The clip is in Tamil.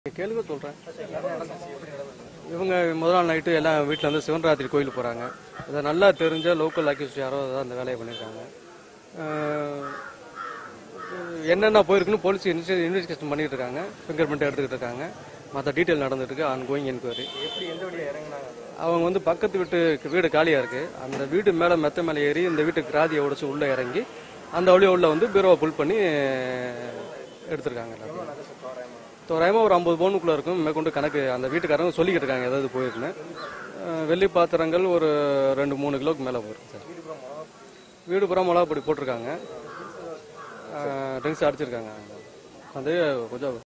கேளுங்க சொல்கிறேன் இவங்க முதல் நாள் நைட்டு எல்லாம் வீட்டில் வந்து சிவன்ராத்திரி கோயிலுக்கு போகிறாங்க இதை நல்லா தெரிஞ்ச லோக்கல் அக்யூஸ்ட் யாரோ தான் அந்த வேலையை பண்ணியிருக்காங்க அஹ், என்னென்ன போயிருக்குன்னு போலீஸ் இன்வெஸ்டிகேஷன் பண்ணிட்டு இருக்காங்க ஃபிங்கர் பிரிண்ட் எடுத்துக்கிட்டு இருக்காங்க மற்ற டீட்டெயில் நடந்துட்டு இருக்கு ஆன் கோயிங் என்கொயரி எப்படி எந்த வழியா இறங்குனாங்க அவங்க வந்து பக்கத்து வீட்டு வீடு காலியாக இருக்கு அந்த வீட்டு மேலே மெத்த மேலே ஏறி இந்த வீட்டுக்கு கிராதியை உடைச்சு உள்ளே இறங்கி அந்த வழியா உள்ள வந்து பீரோவை புல் பண்ணி எடுத்திருக்காங்க எல்லாத்தையும். தோராயமாக ஒரு ஐம்பது பவுனுக்குள்ள இருக்கும் மேற்கொண்டு கணக்கு அந்த வீட்டுக்காரங்க சொல்லிக்கிட்டு இருக்காங்க ஏதாவது போயிருக்குன்னு அஹ் வெள்ளி பாத்திரங்கள் ஒரு ரெண்டு மூணு கிலோக்கு மேலே போயிருக்கு சார் வீடு புறம் மிளகா பொடி போட்டிருக்காங்க ட்ரிங்க்ஸ் அடிச்சிருக்காங்க அது கொஞ்சம்